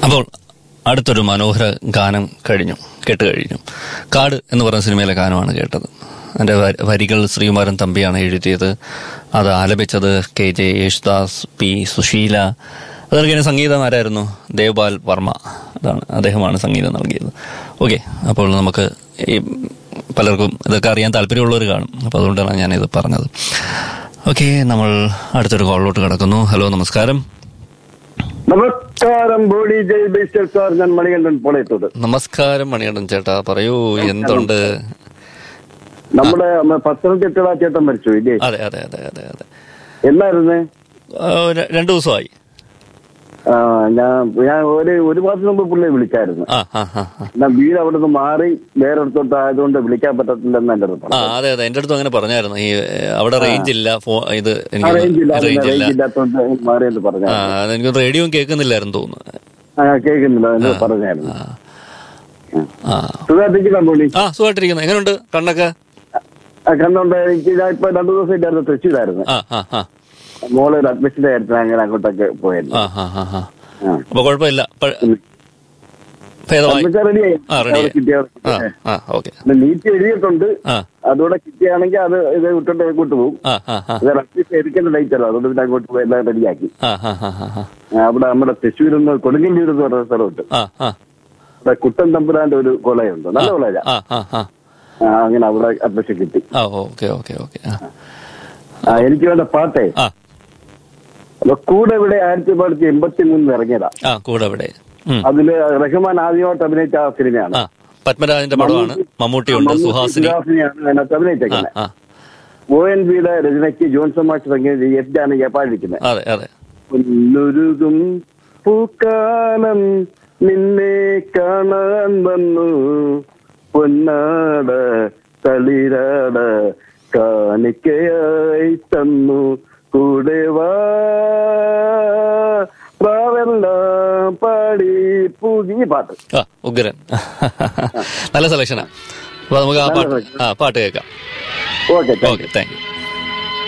അപ്പോൾ അടുത്തൊരു മനോഹര ഗാനം കഴിഞ്ഞു കേട്ട് കഴിഞ്ഞു കാട് എന്ന് പറയുന്ന സിനിമയിലെ ഗാനമാണ് കേട്ടത് അതിന്റെ വ- വരികൾ ശ്രീകുമാരൻ തമ്പിയാണ് എഴുതിയത് അത് ആലപിച്ചത് K J Yesudas P Susheela അതൊക്കെ സംഗീതം ആരായിരുന്നു ദേവപാൽ വർമ്മ അതാണ് അദ്ദേഹമാണ് സംഗീതം നൽകിയത് ഓക്കെ അപ്പോൾ നമുക്ക് ഈ പലർക്കും ഇതൊക്കെ അറിയാൻ താല്പര്യമുള്ളവർ കാണും അപ്പോൾ അതുകൊണ്ടാണ് ഞാനിത് പറഞ്ഞത് ഓക്കെ നമ്മൾ അടുത്തൊരു കോളിലോട്ട് കിടക്കുന്നു ഹലോ നമസ്കാരം നമസ്കാരം ബോഡി ജയ് ബേസ്റ്റർ സാർ ഞാൻ മണികണ്ഠൻ പോളയത്തോട് നമസ്കാരം മണികണ്ഠൻ ചേട്ടാ പറയൂ എന്തുണ്ട് നമ്മുടെ പത്തനംതിട്ട ചേട്ടൻ മരിച്ചു ഇല്ലേ അതെ അതെ അതെ അതെ അതെ എന്നായിരുന്നു ആ, ര- രണ്ടു ദിവസമായി ആ, ഞാൻ ഞാൻ ഒരു ഒരു മാസം മുമ്പ് പുള്ളിയെ വിളിച്ചായിരുന്നു ആ ആ ആ ആ. ഞാൻ വീട് അവിടെ നിന്ന് മാറി വേറെ അടുത്തോട്ട് ആയതുകൊണ്ട് വിളിക്കാൻ പറ്റത്തില്ലെന്ന് എന്റെ അടുത്ത് ആ അതെ അതെ എന്റെ അടുത്തും അങ്ങനെ പറഞ്ഞായിരുന്നു ഈ ഏ, അവിടെ റേഞ്ച് ഇല്ല ഫോ ഇത് എനിക്ക് റേഞ്ച് ഇല്ല റേഞ്ച് ഇല്ല റേഞ്ച് ഇല്ലാത്തോണ്ട് മാറി എന്ന് പറഞ്ഞു ആ അത് എനിക്ക് റേഡിയോ കേൾക്കുന്നില്ലായിരുന്നു തോന്നുന്നു ആ കേൾക്കുന്നില്ല എന്ന് പറഞ്ഞായിരുന്നു ആ ആ സുഖാട്ടിരിക്കണം പുള്ളി ആ സുഖമായിട്ടിരിക്കുന്നു എങ്ങനെയുണ്ട് കണ്ണൊക്കെ ആ, കണ്ടോണ്ട് എനിക്ക് ഞാൻ ഇപ്പൊ രണ്ടു ദിവസം ഇല്ലായിരുന്നു തൃശ്ശൂരായിരുന്നു ആ ആ ആ മോള് ഒരു അഡ്മിഷന്റെ കാര്യത്തിന് അങ്ങനെ അങ്ങോട്ടൊക്കെ പോയിരുന്നു ആ ആ ആ ആ ആ. അപ്പൊ കുഴപ്പമില്ല പ- ഭേദമായി അഡ്മിഷൻ റെഡിയായി ആ റെഡി അവിടെ കിട്ടിയ ആ ആ ഓക്കെ നീറ്റ് എഴുതിയിട്ടുണ്ട് ആ അതുകൂടെ കിട്ടിയാണെങ്കിൽ അത് ഇത് വിട്ടിട്ട് അങ്ങോട്ട് പോകും ആ ആ ആ ഇത് അഡ്മിഷൻ എടുക്കേണ്ട ഡേറ്റ് അല്ല അതുകൊണ്ട് പിന്നെ അങ്ങോട്ട് പോയി എല്ലാം റെഡിയാക്കി ആ ആ ആ ആ ആ ആ, അവിടെ നമ്മുടെ തൃശ്ശൂരിൽ നിന്ന് കൊടുങ്ങല്ലൂർ എന്ന് പറയുന്ന സ്ഥലമുണ്ട് ആ ആ അവിടെ കുട്ടൻ തമ്പുരാന്റെ ഒരു കോളേജുണ്ട് നല്ല കോളേജാ ആ ആ ആ ആ, അങ്ങനെ അവിടെ അഡ്മിഷൻ കിട്ടി ആ ഓക്കെ ഓക്കെ ഓക്കെ ആ ആ, എനിക്ക് വേണ്ട പാട്ടേ ആ അപ്പൊ കൂടെ ഇവിടെ ആയിരത്തി തൊള്ളായിരത്തി എൺപത്തി മൂന്നിൽ ഇറങ്ങിയതാ ആ കൂടെ ഇവിടെ ഉം. അതില് റഹ്മാൻ ആദ്യമായിട്ട് അഭിനയിച്ച ആ സിനിമയാണ് ആ പത്മരാജന്റെ പടമാണ് മമ്മൂട്ടിയുണ്ട് മമ്മൂട്ടി, സുഹാസിനി സുഹാസിനിയാണ് അതിനകത്ത് ആ അഭിനയിച്ചേക്കുന്നത് ആ ഒ എൻ വിയുടെ രചനയ്ക്ക് ജോൺസൺ മാഷ് സംഗീത എഫ് ജാനകി പാടിയിരിക്കുന്നത് അതെ അതെ പൊന്നുരുകും പൂക്കാലം നിന്നെ കാണാൻ വന്നു പൊന്നാട തളിരാട കാണിക്കയായി തന്നു കൂടെ വാ പ്രാവെല്ലാം പാടി പൂകി ഈ പാട്ട് ആ ഉഗ്രൻ നല്ല സെലക്ഷനാ അപ്പൊ നമുക്ക് ആ പാട്ട് ആ പാട്ട് കേൾക്കാം ഓക്കെ ഓക്കെ താങ്ക് യു